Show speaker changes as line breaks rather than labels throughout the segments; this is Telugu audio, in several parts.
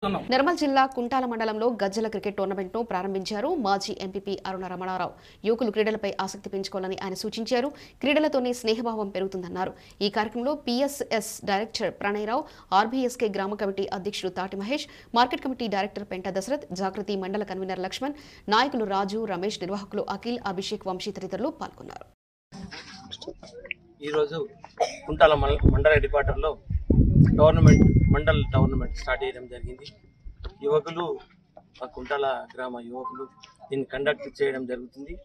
నిర్మల్ జిల్లా కుంటాల మండలంలో గజ్జల క్రికెట్ టోర్నమెంట్ ను ప్రారంభించారు మాజీ ఎంపీపీ అరుణ రమణారావు యువకులు క్రీడలపై ఆసక్తి పెంచుకోవాలని ఆయన సూచించారు క్రీడలతోనే స్నేహభావం పెరుగుతుందన్నారు ఈ కార్యక్రమంలో పిఎస్ఎస్ డైరెక్టర్ ప్రణయరావు ఆర్బీఎస్కే గ్రామ కమిటీ అధ్యక్షుడు Tati Mahesh market committee director పెంట దశరథ్ జాగృతి మండల కన్వీనర్ లక్ష్మణ్ నాయకులు రాజు రమేష్ నిర్వాహకులు అఖిల్ అభిషేక్ వంశీ తదితరులు పాల్గొన్నారు
ఈరోజు కుంటాల మండల మండల హెడ్ క్వార్టర్లో టోర్నమెంట్ మండల్ టోర్నమెంట్ స్టార్ట్ చేయడం జరిగింది యువకులు మా కుంటాల గ్రామ యువకులు దీన్ని కండక్ట్ చేయడం జరుగుతుంది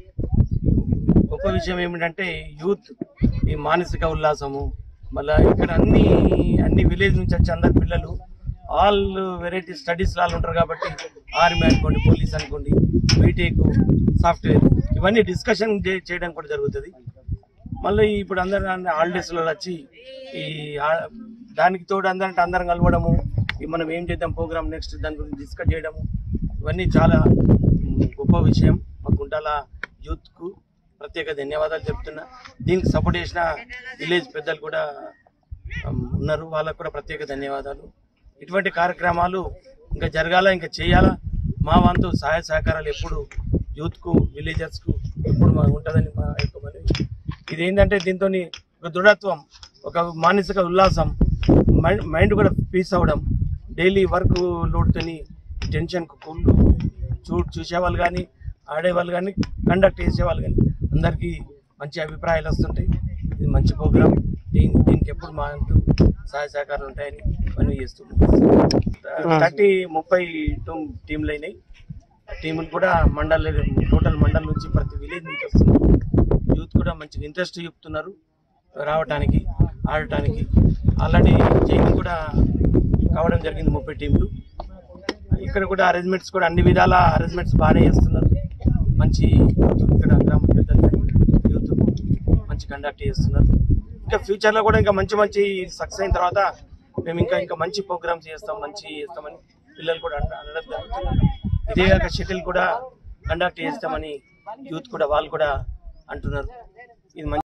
గొప్ప విషయం ఏమిటంటే యూత్ ఈ మానసిక ఉల్లాసము మళ్ళీ ఇక్కడ అన్ని అన్ని విలేజ్ నుంచి వచ్చే అందరు పిల్లలు ఆల్ వెరైటీ స్టడీస్ లాగా ఉంటారు కాబట్టి ఆర్మీ అనుకోండి పోలీస్ అనుకోండి బీటెక్ సాఫ్ట్వేర్ ఇవన్నీ డిస్కషన్ చేయడం కూడా జరుగుతుంది మళ్ళీ ఇప్పుడు అందరు హాలిడేస్లో వచ్చి ఈ ఆ- దానికి తోడు అందరంటే అందరం కలవడము ఈ మనం ఏం చేద్దాం ప్రోగ్రామ్ నెక్స్ట్ దాని గురించి డిస్కస్ చేయడము ఇవన్నీ చాలా మ్, గొప్ప విషయం మా గుంటాల యూత్కు ప్రత్యేక ధన్యవాదాలు చెప్తున్నా దీనికి సపోర్ట్ చేసిన విలేజ్ పెద్దలు కూడా ఉమ్, ఉన్నారు వాళ్ళకు కూడా ప్రత్యేక ధన్యవాదాలు ఇటువంటి కార్యక్రమాలు ఇంకా జరగాల ఇంకా చేయాలా మా వంతు సహాయ సహకారాలు ఎప్పుడు యూత్కు విలేజర్స్కు ఎప్పుడు మా ఉంటుందని మా యొక్క మనవి ఇది ఏంటంటే దీంతో ఒక దృఢత్వం ఒక మానసిక ఉల్లాసం మైండ్ మైండ్ కూడా పీస్ అవ్వడం డైలీ వర్క్ లోడ్తోని టెన్షన్ కూల్ చూ చూసేవాళ్ళు కానీ ఆడేవాళ్ళు కానీ కండక్ట్ చేసేవాళ్ళు కానీ అందరికీ మంచి అభిప్రాయాలు వస్తుంటాయి ఇది మంచి ప్రోగ్రామ్ దీని దీనికి ఎప్పుడు మా అంటూ సహాయ సహకారాలు ఉంటాయని పని చేస్తున్నాం థర్టీ ముప్పై టూ టీంలు అయినాయి టీములు కూడా మండల్ టోటల్ మండల్ నుంచి ప్రతి విలేజ్ నుంచి వస్తున్నారు యూత్ కూడా మంచిగా ఇంట్రెస్ట్ చూపుతున్నారు రావటానికి ఆడటానికి ఆల్రెడీ జైనింగ్ కూడా కావడం జరిగింది ముప్పై టీంలు ఇక్కడ కూడా అరేంజ్మెంట్స్ కూడా అన్ని విధాల అరేంజ్మెంట్స్ బాగానే చేస్తున్నారు మంచి యూత్ ఇక్కడ గ్రామ పెద్దలు కానీ యూత్ మంచి కండక్ట్ చేస్తున్నారు ఇంకా ఫ్యూచర్లో కూడా ఇంకా మంచి మంచి సక్సెస్ అయిన తర్వాత మేము ఇంకా ఇంకా మంచి ప్రోగ్రామ్స్ చేస్తాం మంచి చేస్తామని పిల్లలు కూడా అన- అనడం జరుగుతుంది ఇదే కాక షటిల్ కూడా కండక్ట్ చేస్తామని యూత్ కూడా వాళ్ళు కూడా అంటున్నారు ఇది మంచి